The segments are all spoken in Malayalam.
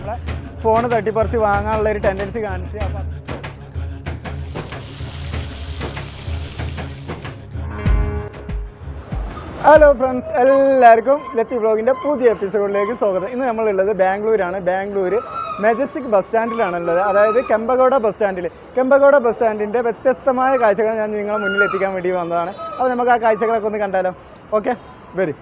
നമ്മുടെ ഫോൺ തട്ടിപ്പറിച്ച് വാങ്ങാനുള്ള ഒരു ടെൻഡൻസി കാണിച്ച് അപ്പം ഹലോ ഫ്രണ്ട്സ് എല്ലാവർക്കും ലത്തി ബ്ലോഗിൻ്റെ പുതിയ എപ്പിസോഡിലേക്ക് സ്വാഗതം ഇന്ന് നമ്മളുള്ളത് ബാംഗ്ലൂരാണ് ബാംഗ്ലൂർ മെജസ്റ്റിക് ബസ് സ്റ്റാൻഡിലാണുള്ളത് അതായത് കെമ്പഗോഡ ബസ് സ്റ്റാൻഡിൽ കെമ്പഗോഡ ബസ് സ്റ്റാൻഡിൻ്റെ വ്യത്യസ്തമായ കാഴ്ചകൾ ഞാൻ നിങ്ങളെ മുന്നിൽ എത്തിക്കാൻ വേണ്ടി വന്നതാണ് അപ്പോൾ നമുക്ക് ആ കാഴ്ചകളൊക്കെ ഒന്ന് കണ്ടാലോ ഓക്കെ വരും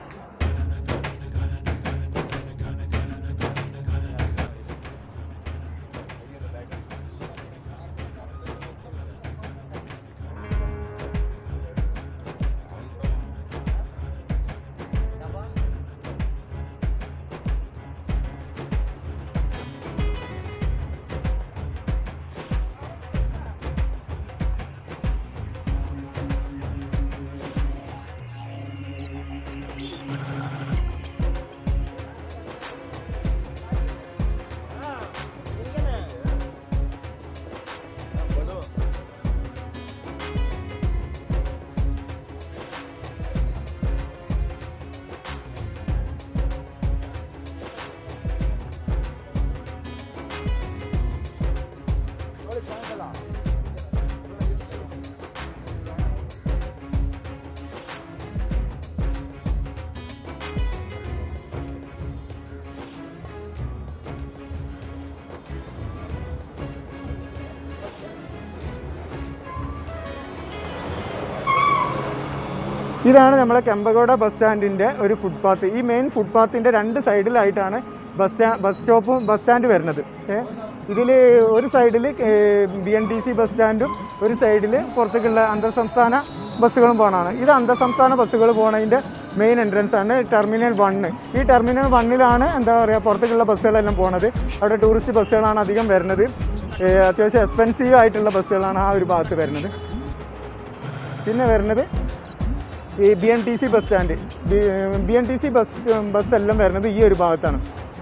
ഇതാണ് നമ്മളെ കെമ്പഗോഡ ബസ് സ്റ്റാൻഡിൻ്റെ ഒരു ഫുട്പാത്ത് ഈ മെയിൻ ഫുട്പാത്തിൻ്റെ രണ്ട് സൈഡിലായിട്ടാണ് ബസ് സ്റ്റാ ബസ് സ്റ്റോപ്പും ബസ് സ്റ്റാൻഡ് വരുന്നത് ഇതിൽ ഒരു സൈഡിൽ B N T C bus സ്റ്റാൻഡും ഒരു സൈഡിൽ പുറത്തേക്കുള്ള അന്തർ സംസ്ഥാന ബസ്സുകളും പോകണതാണ് ഇത് അന്തർ സംസ്ഥാന ബസ്സുകൾ പോകണതിൻ്റെ മെയിൻ എൻട്രൻസ് ആണ് ടെർമിനൽ വണ്ണ് ഈ ടെർമിനൽ വണ്ണിലാണ് എന്താ പറയുക പുറത്തേക്കുള്ള ബസ്സുകളെല്ലാം പോണത് അവിടെ ടൂറിസ്റ്റ് ബസ്സുകളാണ് അധികം വരുന്നത് ഏഹ് അത്യാവശ്യം എക്സ്പെൻസീവ് ആയിട്ടുള്ള ബസ്സുകളാണ് ആ ഒരു ഭാഗത്ത് വരുന്നത് പിന്നെ വരുന്നത് ഈ B N T C bus stand B N T C bus bus എല്ലാം വരുന്നത് ഈ ഒരു ഭാഗത്താണ്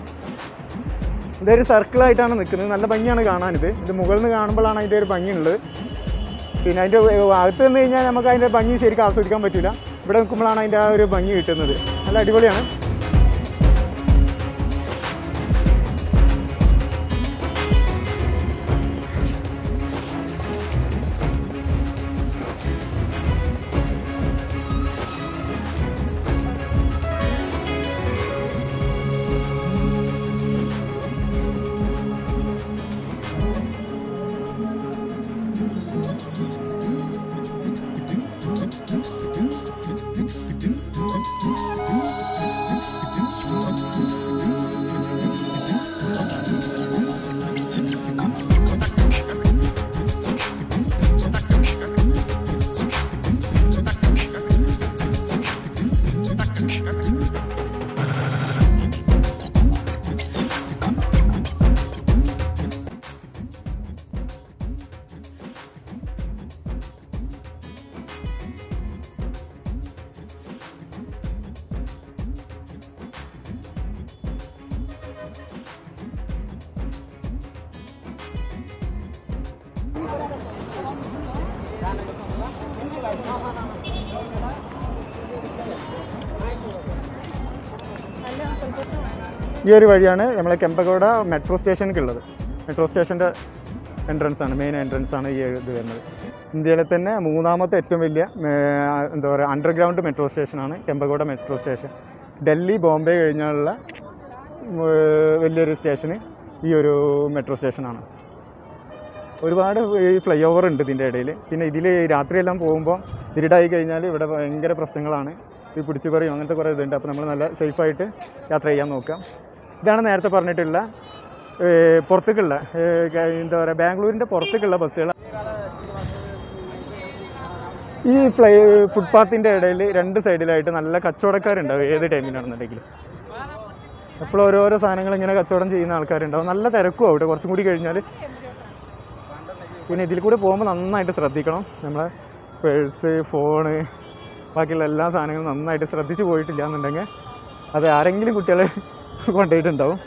ഇതൊരു സർക്കിളായിട്ടാണ് നിൽക്കുന്നത് നല്ല ഭംഗിയാണ് കാണാനിത് ഇത് മുകളിൽ നിന്ന് കാണുമ്പോഴാണ് അതിൻ്റെ ഒരു ഭംഗിയുള്ളത് പിന്നെ അതിൻ്റെ അകത്ത് നിന്ന് കഴിഞ്ഞാൽ നമുക്ക് അതിൻ്റെ ഭംഗി ശരിക്കും ആസ്വദിക്കാൻ പറ്റില്ല ഇവിടെ നിൽക്കുമ്പോഴാണ് അതിൻ്റെ ആ ഒരു ഭംഗി കിട്ടുന്നത് നല്ല അടിപൊളിയാണ് ഈ ഒരു വഴിയാണ് നമ്മളെ കെമ്പകോട മെട്രോ സ്റ്റേഷനിലേക്ക് ഉള്ളത് മെട്രോ സ്റ്റേഷൻ്റെ എൻട്രൻസ് ആണ് മെയിൻ എൻട്രൻസ് ആണ് ഈ ഇത് വരുന്നത് ഇന്ത്യയിലെ തന്നെ മൂന്നാമത്തെ ഏറ്റവും വലിയ ഏർ, എന്താ പറയുക അണ്ടർഗ്രൗണ്ട് മെട്രോ സ്റ്റേഷനാണ് കെമ്പകോട മെട്രോ സ്റ്റേഷൻ ഡൽഹി ബോംബെ കഴിഞ്ഞുള്ള ഏർ, വലിയൊരു സ്റ്റേഷന് ഈ ഒരു മെട്രോ സ്റ്റേഷനാണ് ഒരുപാട് ഈ ഫ്ലൈ ഓവർ ഉണ്ട് ഇതിൻ്റെ ഇടയിൽ പിന്നെ ഇതിൽ രാത്രിയെല്ലാം പോകുമ്പോൾ ഇരുടായി കഴിഞ്ഞാൽ ഇവിടെ ഭയങ്കര പ്രശ്നങ്ങളാണ് ഈ പിടിച്ചു പറയും അങ്ങനത്തെ കുറേ ഇതുണ്ട് അപ്പോൾ നമ്മൾ നല്ല സേഫായിട്ട് യാത്ര ചെയ്യാൻ നോക്കാം ഇതാണ് നേരത്തെ പറഞ്ഞിട്ടുള്ള ഏർ, പുറത്തേക്കുള്ള ഏർ, ക- എന്താ പറയുക ബാംഗ്ലൂരിൻ്റെ പുറത്തേക്കുള്ള ബസ്സുകൾ ഈ ഫ്ലൈ ഫുട്പാത്തിൻ്റെ ഇടയിൽ രണ്ട് സൈഡിലായിട്ട് നല്ല കച്ചവടക്കാരുണ്ടാവും ഏത് ടൈമിലാണെന്നുണ്ടെങ്കിലും എപ്പോഴും ഓരോരോ സാധനങ്ങൾ ഇങ്ങനെ കച്ചവടം ചെയ്യുന്ന ആൾക്കാരുണ്ടാവും നല്ല തിരക്കും അവിടെ കുറച്ചും കൂടി കഴിഞ്ഞാൽ പിന്നെ ഇതിൽ കൂടെ പോകുമ്പോൾ നന്നായിട്ട് ശ്രദ്ധിക്കണം നമ്മളെ പേഴ്സ് ഫോണ് ബാക്കിയുള്ള എല്ലാ സാധനങ്ങളും നന്നായിട്ട് ശ്രദ്ധിച്ച് പോയിട്ടില്ല എന്നുണ്ടെങ്കിൽ അത് ആരെങ്കിലും കുട്ടികളെ കൊണ്ടുപോയിട്ടുണ്ടാവും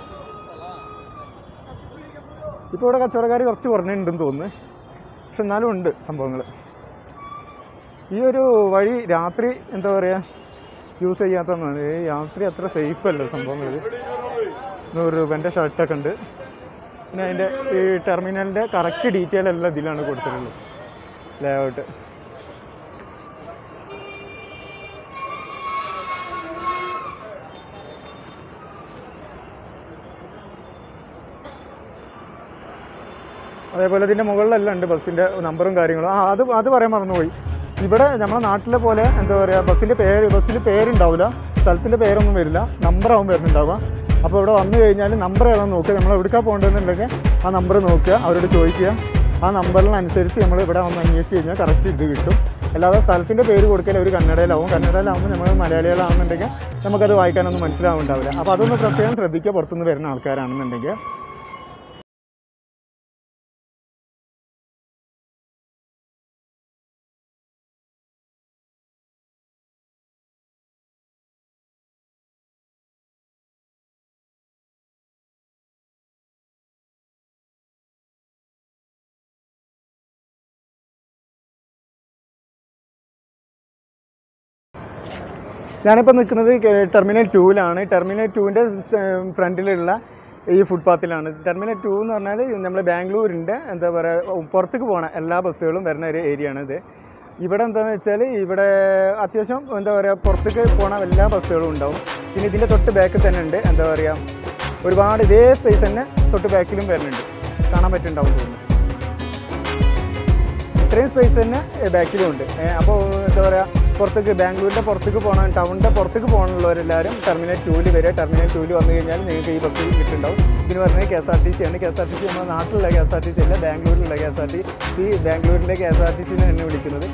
ഇപ്പോൾ ഇവിടെ കച്ചവടക്കാർ കുറച്ച് കുറഞ്ഞിട്ടുണ്ടെന്ന് തോന്നുന്നു പക്ഷെ എന്നാലും ഉണ്ട് സംഭവങ്ങൾ ഈ ഒരു വഴി രാത്രി എന്താ പറയുക യൂസ് ചെയ്യാത്തതാണ് ഈ രാത്രി അത്ര സേഫ് അല്ല സംഭവങ്ങൾ നൂറ് രൂപേൻ്റെ ഷർട്ടൊക്കെ ഉണ്ട് പിന്നെ അതിൻ്റെ ഈ ടെർമിനലിൻ്റെ കറക്റ്റ് ഡീറ്റെയിൽ എല്ലാം ഇതിലാണ് കൊടുത്തിട്ടുള്ളത് ലേ ഔട്ട് അതേപോലെ ഇതിൻ്റെ മുകളിലെല്ലാം ഉണ്ട് ബസ്സിൻ്റെ നമ്പറും കാര്യങ്ങളും ആ അത് അത് പറയാൻ മറന്നുപോയി ഇവിടെ നമ്മുടെ നാട്ടിലെ പോലെ എന്താ പറയുക ബസ്സിൻ്റെ പേര് ബസ്സിൽ പേരുണ്ടാവില്ല സ്ഥലത്തിൻ്റെ പേരൊന്നും വരില്ല നമ്പറാവും വരുന്നുണ്ടാവുക അപ്പോൾ ഇവിടെ വന്നു കഴിഞ്ഞാൽ നമ്പർ ഏതാണെന്ന് നോക്കുക നമ്മൾ എവിടേക്കാണ് പോകേണ്ടതെന്നുണ്ടെങ്കിൽ ആ നമ്പർ നോക്കുക അവരോട് ചോദിക്കുക ആ നമ്പറിനനുസരിച്ച് നമ്മൾ ഇവിടെ വന്ന് അന്വേഷിച്ച് കഴിഞ്ഞാൽ കറക്റ്റ് ഇത് കിട്ടും അല്ലാതെ സ്ഥലത്തിൻ്റെ പേര് കൊടുക്കൽ ഒരു കന്നഡയിലാവും കന്നഡയിലാവുമ്പോൾ നമ്മൾ മലയാളികളാണെന്നുണ്ടെങ്കിൽ നമുക്കത് വായിക്കാനൊന്നും മനസ്സിലാവുണ്ടാവില്ല അപ്പോൾ അതൊന്ന് പ്രത്യേകം ശ്രദ്ധിക്കുക പുറത്തുനിന്ന് വരുന്ന ആൾക്കാരാണെന്നുണ്ടെങ്കിൽ ഞാനിപ്പോൾ നിൽക്കുന്നത് കെ- ടെർമിനൽ ടൂവിലാണ് ടെർമിനൽ ടൂവിൻ്റെ ഫ്രണ്ടിലുള്ള ഈ ഫുട്പാത്തിലാണ് ടെർമിനൽ ടു എന്ന് പറഞ്ഞാൽ നമ്മൾ ബാംഗ്ലൂരിൻ്റെ എന്താ പറയുക പുറത്തേക്ക് പോകണ എല്ലാ ബസ്സുകളും വരുന്ന ഒരു ഏരിയ ആണ് ഇത് ഇവിടെ എന്താണെന്ന് വെച്ചാൽ ഇവിടെ അത്യാവശ്യം എന്താ പറയുക പുറത്തേക്ക് പോണ എല്ലാ ബസ്സുകളും ഉണ്ടാവും പിന്നെ ഇതിൻ്റെ തൊട്ട് ബാക്കിൽ തന്നെ ഉണ്ട് എന്താ പറയുക ഒരുപാട് ഇതേ സ്പേസ് തന്നെ തൊട്ട് ബാക്കിലും വരുന്നുണ്ട് കാണാൻ പറ്റുന്നുണ്ടാവും തോന്നുന്നു ഇത്രയും സ്പേസ് തന്നെ ബാക്കിലും ഉണ്ട് അപ്പോൾ എന്താ പറയുക പുറത്തേക്ക് ബാംഗ്ലൂരിൻ്റെ പുറത്തേക്ക് പോകണം ടൗണിൻ്റെ പുറത്തേക്ക് പോകണുള്ളവരെല്ലാവരും ടെർമിനൽ ടൂവിൽ വരിക ടെർമിനൽ ടൂവിൽ വന്നു കഴിഞ്ഞാൽ നിങ്ങൾക്ക് ഈ ബസ് കിട്ടുന്നുണ്ടാവും ഇതിന് പറഞ്ഞത് K S R T C ആണ് K S R T C നമ്മുടെ നാട്ടിലുള്ള K S R T C അല്ല ബാംഗ്ലൂരിലുള്ള K S R T C ബാംഗ്ലൂരിൻ്റെ കെ എസ് ആർ ടി സിനെ തന്നെ വിളിക്കുന്നത്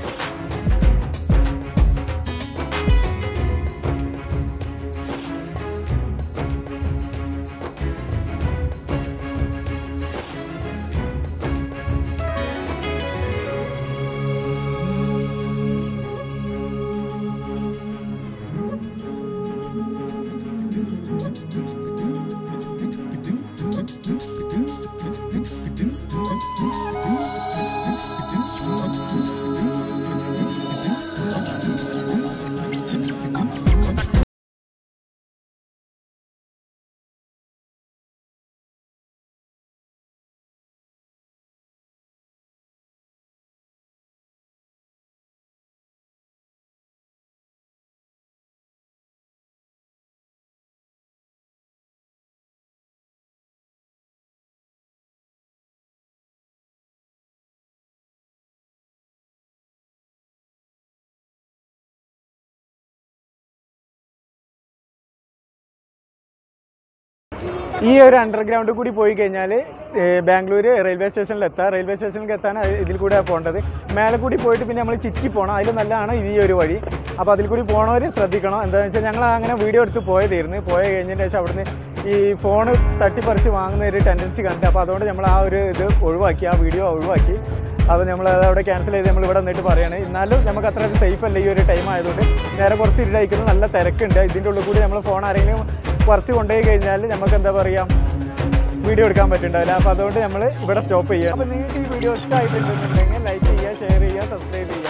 ഈ ഒരു അണ്ടർഗ്രൗണ്ടിൽ കൂടി പോയി കഴിഞ്ഞാൽ ബാംഗ്ലൂർ റെയിൽവേ സ്റ്റേഷനിൽ എത്താം റെയിൽവേ സ്റ്റേഷനിൽ എത്താൻ അത് ഇതിൽ കൂടെ പോകേണ്ടത് മേലെ കൂടി പോയിട്ട് പിന്നെ നമ്മൾ ചിറ്റി പോകണം അതിൽ നല്ലതാണ് ഈ ഒരു വഴി അപ്പോൾ അതിൽ കൂടി പോകണവർ ശ്രദ്ധിക്കണം എന്താണെന്ന് വെച്ചാൽ ഞങ്ങൾ അങ്ങനെ വീഡിയോ എടുത്ത് പോയതായിരുന്നു പോയ കഴിഞ്ഞതിന് ശേഷം അവിടുന്ന് ഈ ഫോണ് തട്ടിപ്പറിച്ച് വാങ്ങുന്ന ഒരു ടെൻഡൻസി കണ്ടു അപ്പോൾ അതുകൊണ്ട് നമ്മൾ ആ ഒരു ഇത് ഒഴിവാക്കി ആ വീഡിയോ ഒഴിവാക്കി അപ്പോൾ നമ്മൾ അത് അവിടെ ക്യാൻസൽ ചെയ്ത് നമ്മൾ ഇവിടെ വന്നിട്ട് പറയാണ് എന്നാലും നമുക്ക് അത്ര സേഫ് അല്ല ഈ ഒരു ടൈം ആയതുകൊണ്ട് നേരെ കുറച്ച് ഇരുടായിരിക്കുന്നു നല്ല തിരക്കുണ്ട് ഇതിൻ്റെ ഉള്ളിൽ കൂടി നമ്മൾ ഫോൺ ആരെങ്കിലും കുറച്ച് കൊണ്ടുപോയി കഴിഞ്ഞാൽ നമുക്ക് എന്താ പറയുക വീഡിയോ എടുക്കാൻ പറ്റുന്നുണ്ടാവില്ല അപ്പോൾ അതുകൊണ്ട് നമ്മൾ ഇവിടെ സ്റ്റോപ്പ് ചെയ്യുക അപ്പോൾ നിങ്ങൾക്ക് ഈ വീഡിയോ ഇഷ്ടമായിട്ടുണ്ടെന്നുണ്ടെങ്കിൽ ലൈക്ക് ചെയ്യുക ഷെയർ ചെയ്യുക സബ്സ്ക്രൈബ് ചെയ്യുക